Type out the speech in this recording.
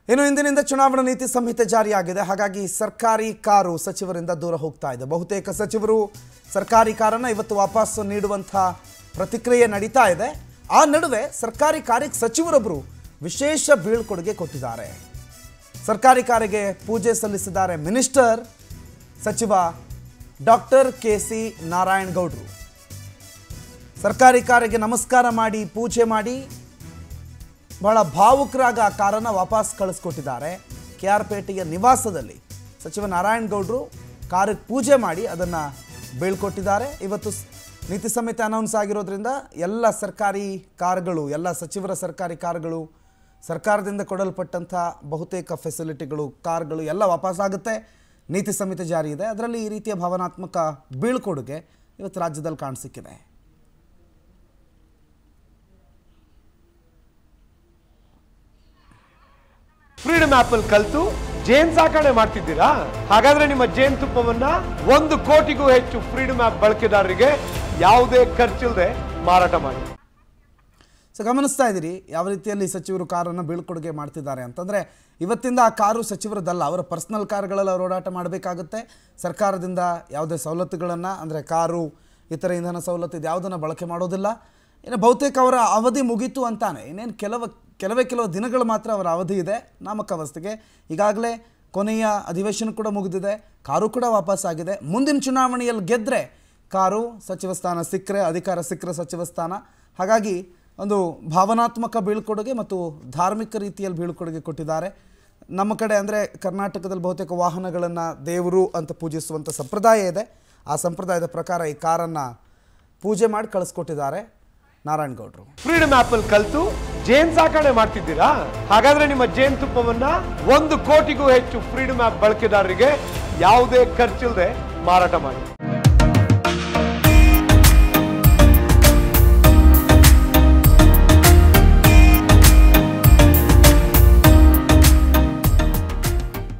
ಇನ್ನು ಇಂದಿನಿಂದ ಚುನಾವಣಾ ನೀತಿ ಸಂಹಿತೆ ಜಾರಿಯಾಗಿದೆ ಹಾಗಾಗಿ ಸರ್ಕಾರಿ ಕಾರು ಸಚಿವರಿಂದ ದೂರ ಹೋಗ್ತಾ ಇದೆ ಬಹುತೇಕ ಸಚಿವರು ಸರ್ಕಾರಿ ಕಾರನ್ನು ಇವತ್ತು ವಾಪಸ್ ನೀಡುವಂಥ ಪ್ರತಿಕ್ರಿಯೆ ನಡೀತಾ ಇದೆ ಆ ನಡುವೆ ಸರ್ಕಾರಿ ಕಾರಿಗೆ ಸಚಿವರೊಬ್ಬರು ವಿಶೇಷ ಬೀಳ್ಕೊಡುಗೆ ಕೊಟ್ಟಿದ್ದಾರೆ ಸರ್ಕಾರಿ ಕಾರಿಗೆ ಪೂಜೆ ಸಲ್ಲಿಸಿದ್ದಾರೆ ಮಿನಿಸ್ಟರ್ ಸಚಿವ ಡಾಕ್ಟರ್ ಕೆ ಸಿ ನಾರಾಯಣಗೌಡರು ಸರ್ಕಾರಿ ಕಾರಿಗೆ ನಮಸ್ಕಾರ ಮಾಡಿ ಪೂಜೆ ಮಾಡಿ ಬಹಳ ಭಾವುಕರಾಗ ಆ ಕಾರನ್ನು ವಾಪಸ್ ಕಳಿಸ್ಕೊಟ್ಟಿದ್ದಾರೆ ಕೆ ಆರ್ ಪೇಟೆಯ ನಿವಾಸದಲ್ಲಿ ಸಚಿವ ನಾರಾಯಣಗೌಡರು ಕಾರಿಗೆ ಪೂಜೆ ಮಾಡಿ ಅದನ್ನು ಬೀಳ್ಕೊಟ್ಟಿದ್ದಾರೆ ಇವತ್ತು ಸ್- ನೀತಿ ಸಂಹಿತೆ ಅನೌನ್ಸ್ ಆಗಿರೋದ್ರಿಂದ ಎಲ್ಲ ಸರ್ಕಾರಿ ಕಾರುಗಳು ಎಲ್ಲ ಸಚಿವರ ಸರ್ಕಾರಿ ಕಾರುಗಳು ಸರ್ಕಾರದಿಂದ ಕೊಡಲ್ಪಟ್ಟಂಥ ಬಹುತೇಕ ಫೆಸಿಲಿಟಿಗಳು ಕಾರ್ಗಳು ಎಲ್ಲ ವಾಪಸ್ ಆಗುತ್ತೆ ನೀತಿ ಸಂಹಿತೆ ಜಾರಿ ಇದೆ ಅದರಲ್ಲಿ ಈ ರೀತಿಯ ಭಾವನಾತ್ಮಕ ಬೀಳ್ಕೊಡುಗೆ ಇವತ್ತು ರಾಜ್ಯದಲ್ಲಿ ಕಾಣಸಿಕ್ಕಿದೆ ಫ್ರೀಡಮ್ ಆಪ್ ಅಲ್ಲಿ ಕಲ್ತು ಜೇನ್ ಸಾಕಣೆ ಮಾಡ್ತಿದ್ದೀರಾ ಹಾಗಾದ್ರೆ ನಿಮ್ಮ ಜೇನ್ ತುಪ್ಪವನ್ನ ಒಂದು ಕೋಟಿಗೂ ಹೆಚ್ಚು ಫ್ರೀಡಮ್ ಆಪ್ ಬಳಕೆದಾರರಿಗೆ ಯಾವುದೇ ಖರ್ಚಿಲ್ಲದೆ ಮಾರಾಟ ಮಾಡಿ ಸೊ ಗಮನಿಸ್ತಾ ಇದ್ದೀರಿ ಯಾವ ರೀತಿಯಲ್ಲಿ ಸಚಿವರು ಕಾರನ್ನು ಬೀಳ್ಕೊಡುಗೆ ಮಾಡ್ತಿದ್ದಾರೆ ಅಂತಂದರೆ ಇವತ್ತಿಂದ ಆ ಕಾರು ಸಚಿವರದಲ್ಲ ಅವರ ಪರ್ಸ್ನಲ್ ಕಾರ್ಗಳಲ್ಲಿ ಅವರು ಓಡಾಟ ಮಾಡಬೇಕಾಗುತ್ತೆ ಸರ್ಕಾರದಿಂದ ಯಾವುದೇ ಸವಲತ್ತುಗಳನ್ನು ಅಂದರೆ ಕಾರು ಇತರ ಇಂಧನ ಸವಲತ್ತು ಇದು ಯಾವುದನ್ನು ಬಳಕೆ ಮಾಡೋದಿಲ್ಲ ಇನ್ನು ಬಹುತೇಕ ಅವರ ಅವಧಿ ಮುಗೀತು ಅಂತಾನೆ ಇನ್ನೇನು ಕೆಲವು ಕೆಲವೇ ಕೆಲವು ದಿನಗಳು ಮಾತ್ರ ಅವರ ಅವಧಿ ಇದೆ ನಾಮಕಾವಸ್ಥೆಗೆ ಈಗಾಗಲೇ ಕೊನೆಯ ಅಧಿವೇಶನ ಕೂಡ ಮುಗಿದಿದೆ ಕಾರು ಕೂಡ ವಾಪಸ್ ಆಗಿದೆ ಮುಂದಿನ ಚುನಾವಣೆಯಲ್ಲಿ ಗೆದ್ದರೆ ಕಾರು ಸಚಿವ ಸ್ಥಾನ ಸಿಕ್ಕರೆ ಅಧಿಕಾರ ಸಿಕ್ಕರೆ ಸಚಿವ ಸ್ಥಾನ ಹಾಗಾಗಿ ಒಂದು ಭಾವನಾತ್ಮಕ ಬೀಳ್ಕೊಡುಗೆ ಮತ್ತು ಧಾರ್ಮಿಕ ರೀತಿಯಲ್ಲಿ ಬೀಳ್ಕೊಡುಗೆ ಕೊಟ್ಟಿದ್ದಾರೆ ನಮ್ಮ ಕಡೆ ಅಂದರೆ ಕರ್ನಾಟಕದಲ್ಲಿ ಬಹುತೇಕ ವಾಹನಗಳನ್ನು ದೇವರು ಅಂತ ಪೂಜಿಸುವಂಥ ಸಂಪ್ರದಾಯ ಇದೆ ಆ ಸಂಪ್ರದಾಯದ ಪ್ರಕಾರ ಈ ಕಾರನ್ನು ಪೂಜೆ ಮಾಡಿ ಕಳಿಸ್ಕೊಟ್ಟಿದ್ದಾರೆ ನಾರಾಯಣಗೌಡರು ಫ್ರೀಡಮ್ ಆಪ್ ಅಲ್ಲಿ ಕಲ್ತು ಜೇನ್ ಸಾಕಣೆ ಮಾಡ್ತಿದ್ದೀರಾ ಹಾಗಾದ್ರೆ ನಿಮ್ಮ ಜೇನ್ ತುಪ್ಪವನ್ನ ಒಂದು ಕೋಟಿಗೂ ಹೆಚ್ಚು ಫ್ರೀಡಮ್ ಆಪ್ ಬಳಕೆದಾರರಿಗೆ ಯಾವುದೇ ಖರ್ಚಿಲ್ಲದೆ ಮಾರಾಟ ಮಾಡಿ